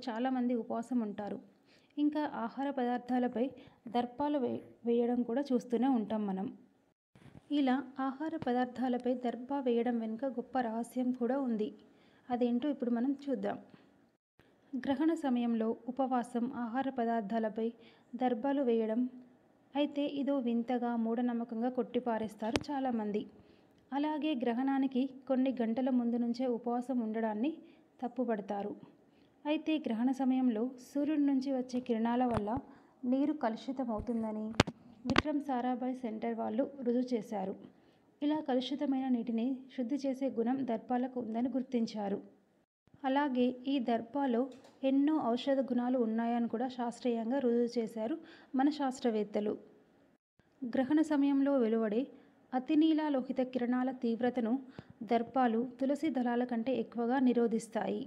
చాలామంది ఉపవాసం ఉంటారు ఇంకా ఆహార పదార్థాలపై దర్పాలు వే వేయడం కూడా చూస్తూనే ఉంటాం మనం ఇలా ఆహార పదార్థాలపై దర్భ వేయడం వెనుక గొప్ప రహస్యం కూడా ఉంది అదేంటో ఇప్పుడు మనం చూద్దాం గ్రహణ సమయంలో ఉపవాసం ఆహార పదార్థాలపై దర్భాలు వేయడం అయితే ఇదో వింతగా మూఢనమ్మకంగా కొట్టిపారేస్తారు చాలామంది అలాగే గ్రహణానికి కొన్ని గంటల ముందు నుంచే ఉపవాసం ఉండడాన్ని తప్పుపడతారు అయితే గ్రహణ సమయంలో సూర్యుడి నుంచి వచ్చే కిరణాల వల్ల నీరు కలుషితమవుతుందని విక్రమ్ సారాభాయ్ సెంటర్ వాళ్ళు రుజువు చేశారు ఇలా కలుషితమైన నీటిని శుద్ధి చేసే గుణం దర్భాలకు ఉందని గుర్తించారు అలాగే ఈ దర్భాలో ఎన్నో ఔషధ గుణాలు ఉన్నాయని కూడా శాస్త్రీయంగా రుజువు చేశారు మన శాస్త్రవేత్తలు గ్రహణ సమయంలో వెలువడే అతినీలలోహిత కిరణాల తీవ్రతను దర్భాలు తులసి దళాల కంటే ఎక్కువగా నిరోధిస్తాయి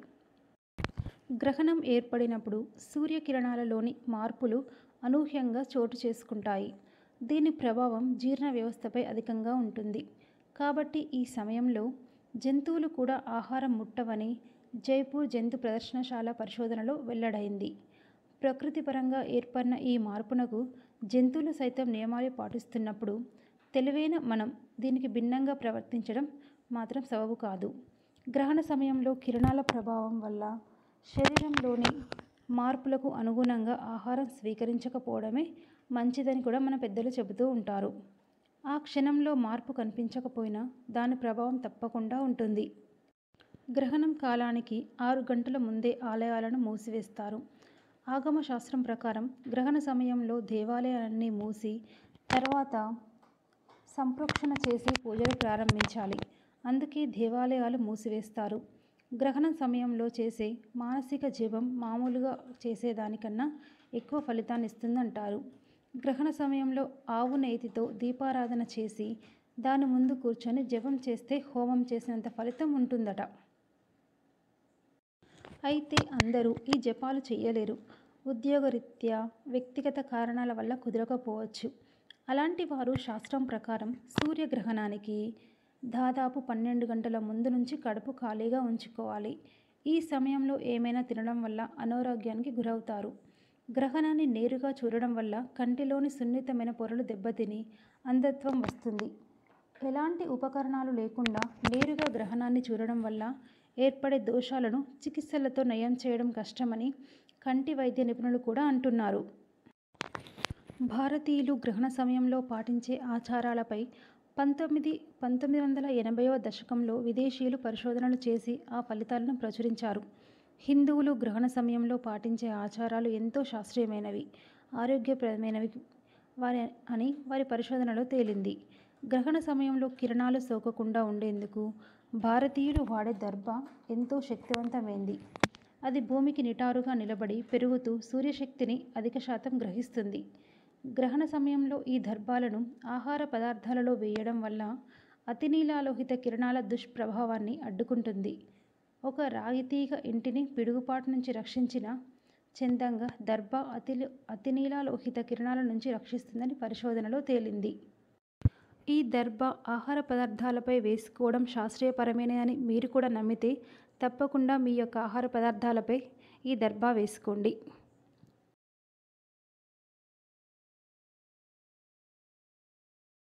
గ్రహణం ఏర్పడినప్పుడు సూర్యకిరణాలలోని మార్పులు అనూహ్యంగా చోటు చేసుకుంటాయి దీని ప్రభావం జీర్ణ వ్యవస్థపై అధికంగా ఉంటుంది కాబట్టి ఈ సమయంలో జంతువులు కూడా ఆహారం ముట్టవని జైపూర్ జంతు ప్రదర్శనశాల పరిశోధనలో వెల్లడైంది ప్రకృతిపరంగా ఏర్పడిన ఈ మార్పునకు జంతువులు సైతం నియమాలు పాటిస్తున్నప్పుడు తెలివైన మనం దీనికి భిన్నంగా ప్రవర్తించడం మాత్రం సబబు కాదు గ్రహణ సమయంలో కిరణాల ప్రభావం వల్ల శరీరంలోని మార్పులకు అనుగుణంగా ఆహారం స్వీకరించకపోవడమే మంచిదని కూడా మన పెద్దలు చెబుతూ ఉంటారు ఆ క్షణంలో మార్పు కనిపించకపోయినా దాని ప్రభావం తప్పకుండా ఉంటుంది గ్రహణం కాలానికి ఆరు గంటల ముందే ఆలయాలను మూసివేస్తారు ఆగమ శాస్త్రం ప్రకారం గ్రహణ సమయంలో దేవాలయాలన్నీ మూసి తర్వాత సంప్రోక్షణ చేసి పూజలు ప్రారంభించాలి అందుకే దేవాలయాలు మూసివేస్తారు గ్రహణం సమయంలో చేసే మానసిక జపం మామూలుగా చేసేదానికన్నా ఎక్కువ ఫలితాన్ని ఇస్తుందంటారు గ్రహణ సమయంలో ఆవు నేతితో దీపారాధన చేసి దాని ముందు కూర్చొని జపం చేస్తే హోమం చేసినంత ఫలితం ఉంటుందట అయితే అందరూ ఈ జపాలు చేయలేరు ఉద్యోగరీత్యా వ్యక్తిగత కారణాల వల్ల కుదరకపోవచ్చు అలాంటి వారు శాస్త్రం ప్రకారం సూర్యగ్రహణానికి దాదాపు పన్నెండు గంటల ముందు నుంచి కడుపు ఖాళీగా ఉంచుకోవాలి ఈ సమయంలో ఏమైనా తినడం వల్ల అనారోగ్యానికి గురవుతారు గ్రహణాన్ని నేరుగా చూడడం వల్ల కంటిలోని సున్నితమైన పొరలు దెబ్బతిని అంధత్వం వస్తుంది ఎలాంటి ఉపకరణాలు లేకుండా నేరుగా గ్రహణాన్ని చూడడం వల్ల ఏర్పడే దోషాలను చికిత్సలతో నయం చేయడం కష్టమని కంటి వైద్య నిపుణులు కూడా అంటున్నారు భారతీయులు గ్రహణ సమయంలో పాటించే ఆచారాలపై పంతొమ్మిది పంతొమ్మిది వందల ఎనభైవ దశకంలో విదేశీయులు పరిశోధనలు చేసి ఆ ఫలితాలను ప్రచురించారు హిందువులు గ్రహణ సమయంలో పాటించే ఆచారాలు ఎంతో శాస్త్రీయమైనవి ఆరోగ్యప్రదమైనవి వారి అని వారి పరిశోధనలో తేలింది గ్రహణ సమయంలో కిరణాలు సోకకుండా ఉండేందుకు భారతీయులు వాడే దర్భ ఎంతో శక్తివంతమైంది అది భూమికి నిటారుగా నిలబడి పెరుగుతూ సూర్యశక్తిని అధిక శాతం గ్రహిస్తుంది గ్రహణ సమయంలో ఈ దర్భాలను ఆహార పదార్థాలలో వేయడం వల్ల అతినీలలోహిత కిరణాల దుష్ప్రభావాన్ని అడ్డుకుంటుంది ఒక రాగితీగ ఇంటిని పిడుగుపాటు నుంచి రక్షించిన చందంగా దర్భ అతి అతినీలలోహిత కిరణాల నుంచి రక్షిస్తుందని పరిశోధనలో తేలింది ఈ దర్భ ఆహార పదార్థాలపై వేసుకోవడం శాస్త్రీయపరమేనని మీరు కూడా నమ్మితే తప్పకుండా మీ యొక్క ఆహార పదార్థాలపై ఈ దర్భ వేసుకోండి